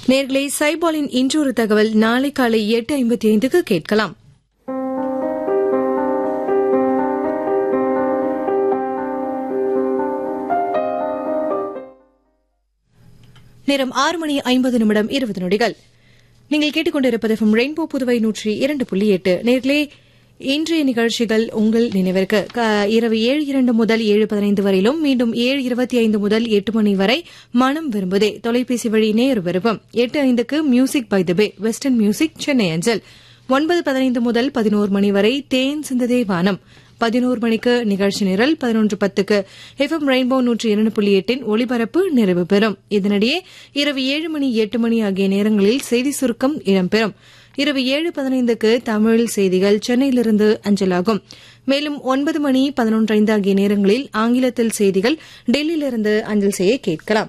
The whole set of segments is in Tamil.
நேர்களை சைபாலின் இன்றொரு தகவல் நாளை காலை எட்டு ஐம்பத்தி ஐந்துக்கு கேட்கலாம் நேரம் ஆறு மணி ஐம்பது நிமிடம் இருபது நொடிகள் நீங்கள் கேட்டுக்கொண்டிருப்பது FM ரெயின்போ புதுவை நூற்றி இரண்டு புள்ளி எட்டு நேர்களே இன்றைய நிகழ்ச்சிகள் உங்கள் நினைவிற்கு க- இரவு ஏழு இரண்டு முதல் ஏழு பதினைந்து வரையிலும் மீண்டும் ஏழு இருபத்தி ஐந்து முதல் எட்டு மணி வரை மனம் விரும்புதே தொலைபேசி வழி நேர் விருப்பம் எட்டு ஐந்துக்கு music by the bay western music Chennai அஞ்சல் ஒன்பது பதினைந்து முதல் பதினோரு மணி வரை தேன் சிந்ததே வானம் பதினோரு மணிக்கு நிகழ்ச்சி நிரல் பதினொன்று பத்துக்கு எஃப்எம் ரெயின்போ நூற்றி இரண்டு புள்ளி எட்டின் ஒளிபரப்பு நிறைவு பெறும் இதனிடையே இரவு ஏழு மணி எட்டு மணி ஆகிய நேரங்களில் செய்தி சுருக்கம் இடம்பெறும் இரவு ஏழு பதினைந்துக்கு தமிழ் செய்திகள் சென்னையிலிருந்து அஞ்சலாகும் மேலும் ஒன்பது மணி பதினொன்று ஐந்து ஆகிய நேரங்களில் ஆங்கிலத்தில் செய்திகள் டெல்லியிலிருந்து அஞ்சல் செய்ய கேட்கலாம்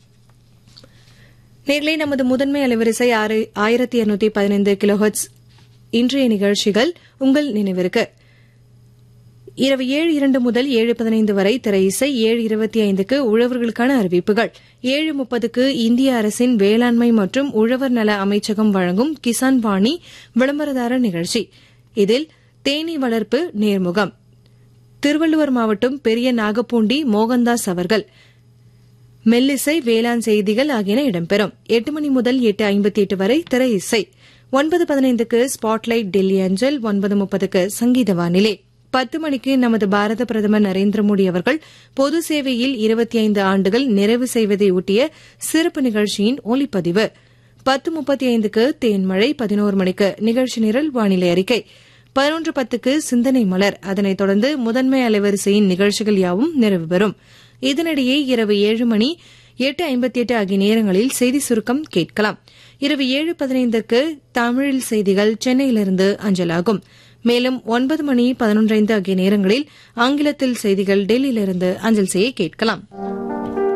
நேர்களே நமது முதன்மை அலைவரிசை ஆறு- ஆயிரத்தி இருநூத்தி பதினைந்து கிலோஹெட்ஸ் இன்றைய நிகழ்ச்சிகள் உங்கள் நினைவிற்கு இரவு ஏழு இரண்டு முதல் ஏழு பதினைந்து வரை திரை இசை ஏழு இருபத்தி ஐந்துக்கு உழவர்களுக்கான அறிவிப்புகள் ஏழு முப்பதுக்கு இந்திய அரசின் வேளாண்மை மற்றும் உழவர் நல அமைச்சகம் வழங்கும் கிசான் வாணி விளம்பரதார நிகழ்ச்சி இதில் தேனீ வளர்ப்பு நேர்முகம் திருவள்ளுவர் மாவட்டம் பெரிய நாகப்பூண்டி மோகன்தாஸ் அவர்கள் மெல்லிசை வேளாண் செய்திகள் ஆகியன இடம்பெறும் எட்டு மணி முதல் எட்டு ஐம்பத்தி எட்டு வரை திரை இசை ஒன்பது பதினைந்துக்கு ஸ்பாட்லைட் டெல்லி அஞ்சல் ஒன்பது முப்பதுக்கு சங்கீத வானிலை பத்து மணிக்கு நமது பாரத பிரதமர் நரேந்திர மோடி அவர்கள் பொது சேவையில் இருபத்தி ஐந்து ஆண்டுகள் நிறைவு செய்வதை ஒட்டிய சிறப்பு நிகழ்ச்சியின் ஒலிப்பதிவு பத்து முப்பத்தி ஐந்துக்கு தேன்மழை பதினோரு மணிக்கு நிகழ்ச்சி நிரல் வானிலை அறிக்கை பதினொன்று பத்துக்கு சிந்தனை மலர் அதனைத் தொடர்ந்து முதன்மை அலைவரிசையின் நிகழ்ச்சிகள் யாவும் நிறைவு பெறும் இதனிடையே இரவு ஏழு மணி எட்டு ஐம்பத்தி எட்டு ஆகிய நேரங்களில் செய்தி சுருக்கம் கேட்கலாம் இரவு ஏழு பதினைந்துக்கு தமிழில் செய்திகள் சென்னையிலிருந்து அஞ்சலாகும் மேலும் ஒன்பது மணி பதினொன்றைந்து ஆகிய நேரங்களில் ஆங்கிலத்தில் செய்திகள் டெல்லியிலிருந்து அஞ்சல் செய்ய கேட்கலாம்